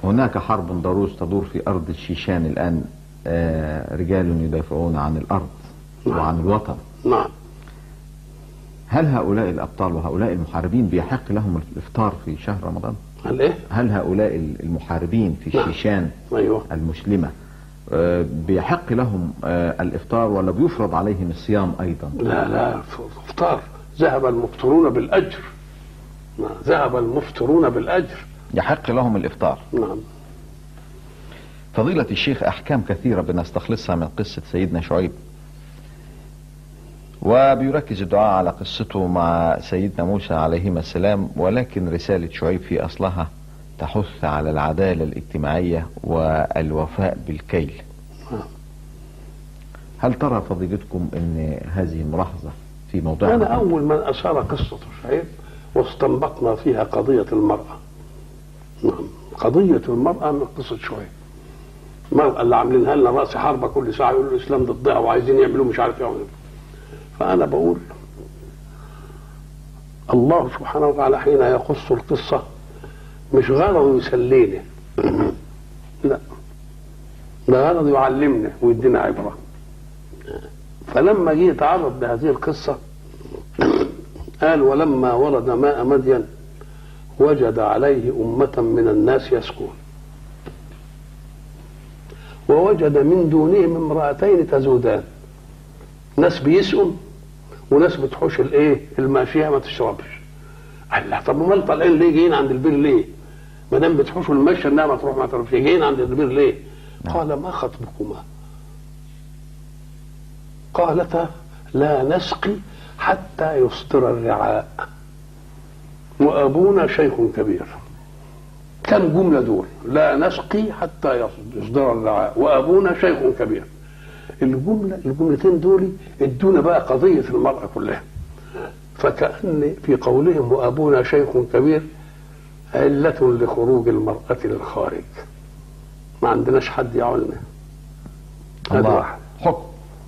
هناك حرب ضروس تدور في أرض الشيشان الآن آه، رجال يدافعون عن الأرض نعم. وعن الوطن نعم هل هؤلاء الأبطال وهؤلاء المحاربين بيحق لهم الإفطار في شهر رمضان؟ هل ايه هل هؤلاء المحاربين في نعم. الشيشان ايوه المسلمة آه، بيحق لهم آه، الإفطار ولا بيفرض عليهم الصيام أيضا؟ لا لا افطار ذهب المفطرون بالاجر نعم. ذهب المفطرون بالاجر يحق لهم الإفطار نعم فضيلة الشيخ أحكام كثيرة بنستخلصها من قصة سيدنا شعيب وبيركز الدعاء على قصته مع سيدنا موسى عليهما السلام ولكن رسالة شعيب في أصلها تحث على العدالة الاجتماعية والوفاء بالكيل نعم. هل ترى فضيلتكم أن هذه الملاحظة في موضوع أنا أول من أشار قصة شعيب واستنبطنا فيها قضية المرأة نعم قضية المرأة من قصة شعيب المرأة اللي عاملينها لنا رأس حربة كل ساعة يقولوا الإسلام ضدها وعايزين يعملوا مش عارف يعملوا فأنا بقول الله سبحانه وتعالى حين يقص القصة مش غرض يسلينا لا ده غرض يعلمنا ويدينا عبرة فلما جه يتعرض لهذه القصة قال ولما ورد ماء مدين وجد عليه أمة من الناس يسكون ووجد من دونهم امرأتين تزودان ناس بيسقوا وناس بتحوش الايه الماشيه ما تشربش قال لا طب امال طالعين ليه جايين عند البير ليه ما دام بتحوشوا الماشيه انها ما تروح ما تروحش جايين عند البير ليه نعم. قال ما خطبكما قالتا لا نسقي حتى يصدر الرعاء وابونا شيخ كبير كم جمله دول لا نسقي حتى يصدر الرعاء وابونا شيخ كبير الجمله الجملتين دول ادونا بقى قضيه المراه كلها فكأن في قولهم وابونا شيخ كبير علة لخروج المرأة للخارج ما عندناش حد يعولنا هذا الله واحد حكم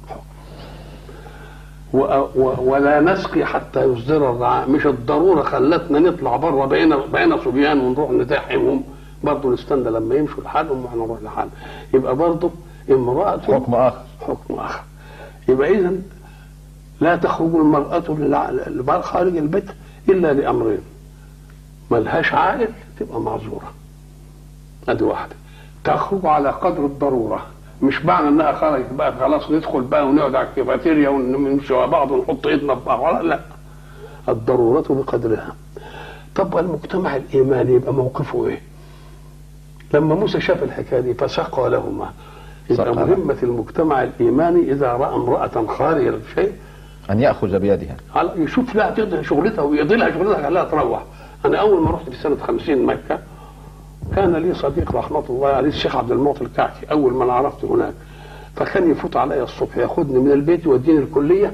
و و ولا نسقي حتى يصدر الرعاء مش الضروره خلتنا نطلع بره بقينا بقينا صبيان ونروح نزاحمهم برضه نستنى لما يمشوا لحالهم واحنا نروح لحالنا يبقى برضه امراه حكم آخر حكم اخر يبقى اذا لا تخرج المراه للع- لبر- خارج البيت الا لامرين ملهاش عائل تبقى معذوره ادي واحده تخرج على قدر الضروره مش معنى انها خرجت بقى خلاص ندخل بقى ونقعد على الكافيتيريا ونمشي مع بعض ونحط ايدنا في بعض لا الضروره بقدرها طب المجتمع الايماني يبقى موقفه ايه؟ لما موسى شاف الحكايه دي فسقى لهما يبقى سقى. مهمه المجتمع الايماني اذا راى امراه خارج الشيء أن يأخذ بيدها على يشوف لها تقدر شغلتها ويقضي لها شغلتها خليها تروح انا اول ما رحت في سنه 50 مكه كان لي صديق رحمه الله عليه الشيخ عبد المعطي الكعكي اول ما انا عرفت هناك فكان يفوت عليا الصبح ياخدني من البيت يوديني الكليه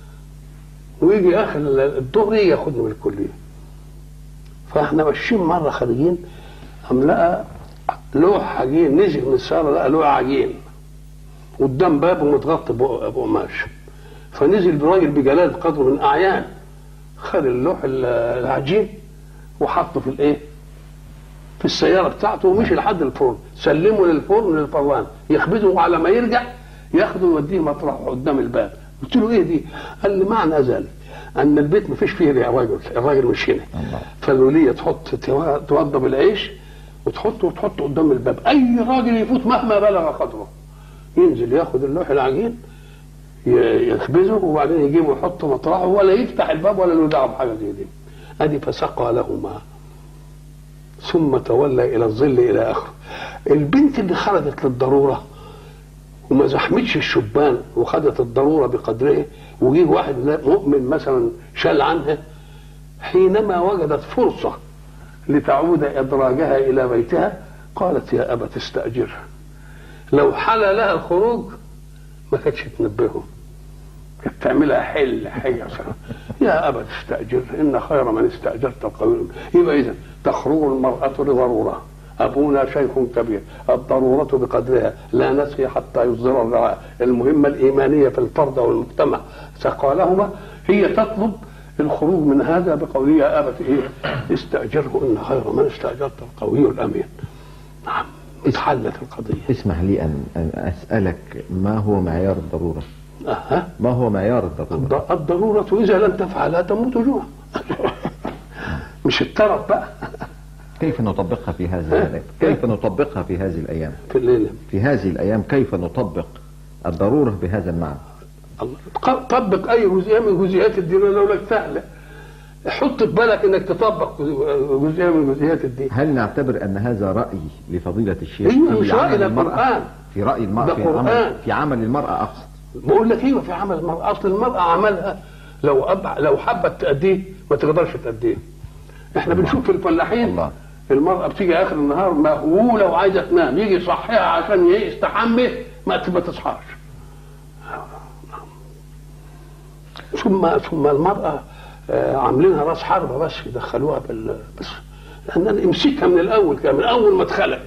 ويجي اخر الظهر يجي ياخدني من الكليه فاحنا ماشيين مره خارجين قام لقى لوح عجين نزل من السياره لقى لوح عجين قدام بابه متغطي بق- بقماش فنزل براجل بجلالة قدره من أعيان خد اللوح ال- العجين وحطه في الإيه؟ في السيارة بتاعته ومشي لحد الفرن سلمه للفرن للفران يخبزه على ما يرجع ياخده يوديه مطرحه قدام الباب قلت له ايه دي؟ قال لي معنى ذلك ان البيت ما فيش فيه رجل الراجل مش هنا الله. فالوليه تحط تو- توضب العيش وتحطه وتحطه قدام الباب اي راجل يفوت مهما بلغ قدره ينزل ياخد اللوح العجين ي- يخبزه وبعدين يجيبه يحطه مطرحه ولا يفتح الباب ولا له دعوه بحاجه زي دي ادي فسقى لهما ثم تولى الى الظل الى اخره البنت اللي خرجت للضروره وما زحمتش الشبان وخدت الضروره بقدره وجيه واحد لا- مؤمن مثلا شال عنها حينما وجدت فرصه لتعود ادراجها الى بيتها قالت يا ابت استاجرها لو حل لها الخروج ما كانتش تنبهه كانت تعملها حل حاجه يا ابت استاجر ان خير من استاجرت القوي الأمين. يبقى اذا تخرج المراه لضروره ابونا شيخ كبير الضروره بقدرها لا نسقي حتى يصدر الرعاء المهمه الايمانيه في الفرد والمجتمع سقالهما هي تطلب الخروج من هذا بقولها يا ابت ايه استاجره ان خير من استاجرت القوي الامين نعم اتحلت القضيه اسمح لي أن أن أسألك ما هو معيار الضرورة أها ما هو معيار الضرورة الض- الضرورة إذا لم تفعلها تموت جوعا مش الترف بقى كيف نطبقها في هذه الأيام كيف نطبقها في هذه الأيام في الليل في هذه الأيام كيف نطبق الضرورة بهذا المعنى الله ق- طبق أي جزئية من جزئيات الدين لو لك سهلة حط في بالك انك تطبق جزئيه من جزئيات الدين هل نعتبر أن هذا رأي لفضيلة الشيخ أيوة، مش رأي، عمل ده المرأة قرآن. في رأي المرأة ده في قرآن. عمل في عمل المرأة أقصد بقول لك ايوه في عمل المرأة اصل المرأة عملها لو أب... لو حبت تأديه ما تقدرش تأديه احنا بنشوف في الفلاحين الله. المرأة بتيجي اخر النهار مهولة وعايزة تنام يجي يصحيها عشان ي- يستحمى ما ما تصحاش ثم ثم المرأة آه، عاملينها راس حربة بس يدخلوها بال بس لأن امسكها من الأول كان من أول ما اتخلقت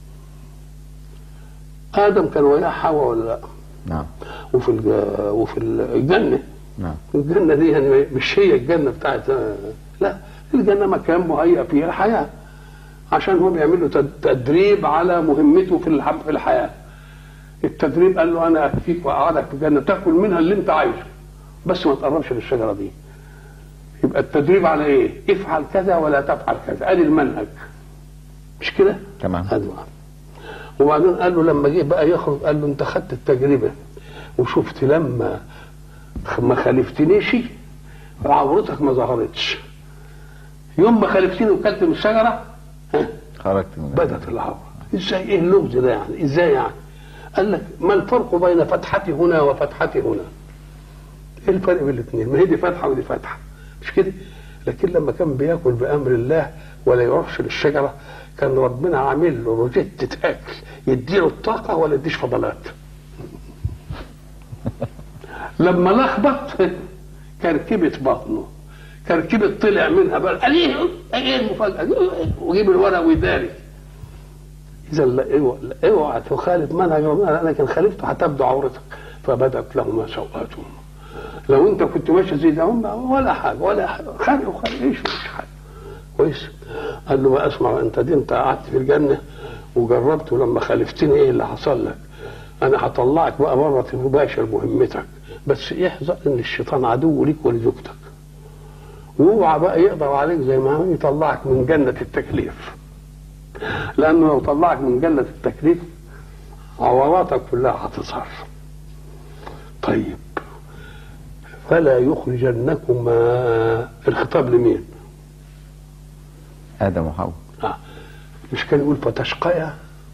آدم كان وياه حواء ولا لا؟ نعم وفي الج- وفي الجنة نعم الجنة دي يعني مش هي الجنة بتاعت لا الجنة مكان مهيأ فيها حياة عشان هو بيعمل له تد- تدريب على مهمته في الح- في الحياة التدريب قال له أنا أكفيك وأقعدك في الجنة تاكل منها اللي أنت عايزه بس ما تقربش للشجرة دي يبقى التدريب على إيه؟ افعل كذا ولا تفعل كذا أدي المنهج مش كده؟ تمام أدي وبعدين قال له لما جه بقى يخرج قال له انت خدت التجربه وشفت لما ما خالفتنيش عورتك ما ظهرتش يوم ما خالفتني وكلت من الشجره ها، خرجت من بدت العوره ازاي ايه اللغز ده يعني ازاي يعني قال لك ما الفرق بين فتحتي هنا وفتحتي هنا ايه الفرق بين الاثنين ما هي دي فتحه ودي فتحه مش كده لكن لما كان بياكل بامر الله ولا يروحش للشجره كان ربنا عامل له روجيتة اكل يديله الطاقه ولا يديش فضلات لما لخبط كركبت بطنه كركبت طلع منها بقى قال ايه ايه المفاجاه وجيب الورق ويداري اذا لا اوعى لا اوعى تخالف منهج ربنا لكن خالفته هتبدو عورتك فبدت لهما سوءاتهما لو انت كنت ماشي زي ده هم ولا حاجه ولا حاجه خلق وخلق ايش مش حاجه كويس قال له بقى اسمع انت دي انت قعدت في الجنه وجربت ولما خالفتني ايه اللي حصل لك انا هطلعك بقى بره تباشر مهمتك بس احذر ان الشيطان عدو ليك ولزوجتك واوعى بقى يقدر عليك زي ما هو يطلعك من جنه التكليف لانه لو طلعك من جنه التكليف عوراتك كلها هتظهر طيب فلا يخرجنكما الخطاب لمين؟ آدم وحواء آه. مش كان يقول فتشقيا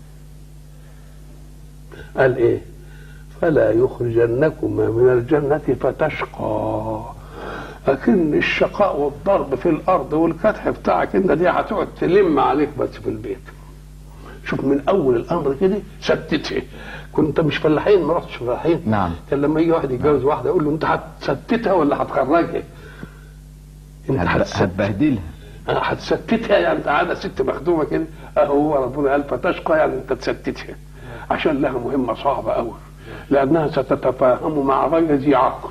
قال ايه فلا يخرجنكما من الجنة فتشقى لكن الشقاء والضرب في الارض والكدح بتاعك انت دي هتقعد تلم عليك بس في البيت شوف من اول الامر كده ستتها كنت مش فلاحين ما رحتش فلاحين نعم. كان لما يجي واحد يتجوز واحده يقول له انت هتستتها ولا هتخرجها انت هتب- هتست- هتبهدلها هتستتها يعني انت قاعده ست مخدومه كده اهو ربنا قال فتشقى يعني انت تستتها عشان لها مهمه صعبه قوي لانها ستتفاهم مع غير ذي عقل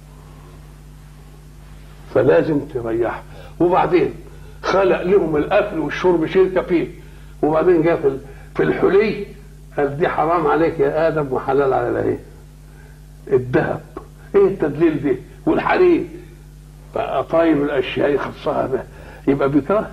فلازم تريحها وبعدين خلق لهم الاكل والشرب شركه فيه وبعدين جاء في ال- في الحلي قال دي حرام عليك يا ادم وحلال على ايه الذهب ايه التدليل دي والحرير بقى طايب الاشياء يخصها به يبقى بيكره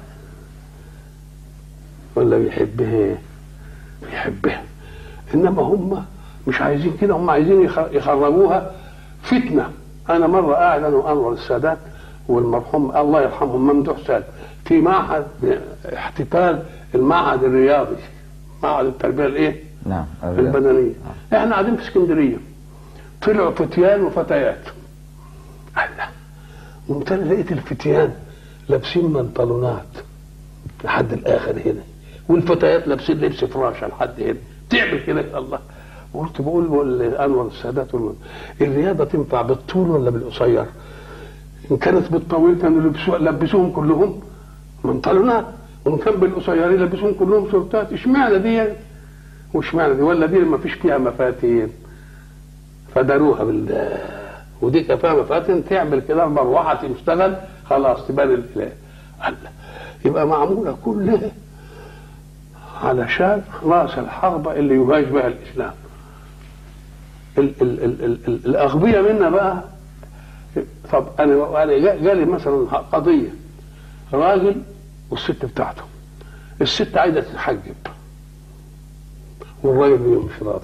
ولا بيحبها بيحبها انما هم مش عايزين كده هم عايزين يخ- يخرجوها فتنه انا مره قاعد انا وانور السادات والمرحوم الله يرحمهم ممدوح سالم في معهد احتفال المعهد الرياضي معهد التربيه الايه؟ نعم البدنيه احنا قاعدين في اسكندريه طلعوا فتيان وفتيات الله قمت انا لقيت الفتيان لابسين بنطلونات لحد الاخر هنا والفتيات لابسين لبس فراشه لحد هنا تعمل كده يا الله قلت بقول بقول لانور السادات والم- الرياضه تنفع بالطول ولا بالقصير؟ ان كانت بالطويل كانوا لبسوا لبسوهم كلهم بنطلونات وان كان بالقصير لبسوهم كلهم شورتات اشمعنى دي واشمعنى دي ولا دي ما فيش فيها مفاتين فداروها بال ودي كفاها مفاتن تعمل كده المروحه تشتغل خلاص تبان الاله الله يبقى معموله كلها علشان راس الحربة اللي يهاج بها الإسلام ال ال ال ال ال الأغبياء منا بقى طب أنا أنا جا- جالي مثلا قضية راجل والست بتاعته الست عايزة تتحجب والراجل مش راضي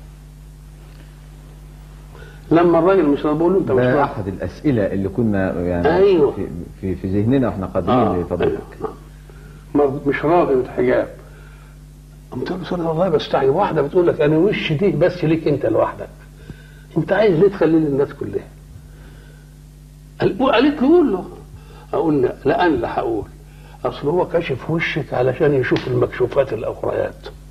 لما الراجل مش راضي بقول له انت مش ده راضي احد الاسئله اللي كنا يعني أيوة. في, في في ذهننا واحنا قادمين آه، لفضيلتك أيوة. ما- مش راضي بالحجاب قمت له سبحان الله بستعجب واحده بتقول لك انا وش دي بس ليك انت لوحدك انت عايز ليه تخلي لي الناس كلها قال- قالت له قول له اقول لا لا انا اللي هقول اصل هو كشف وشك علشان يشوف المكشوفات الاخريات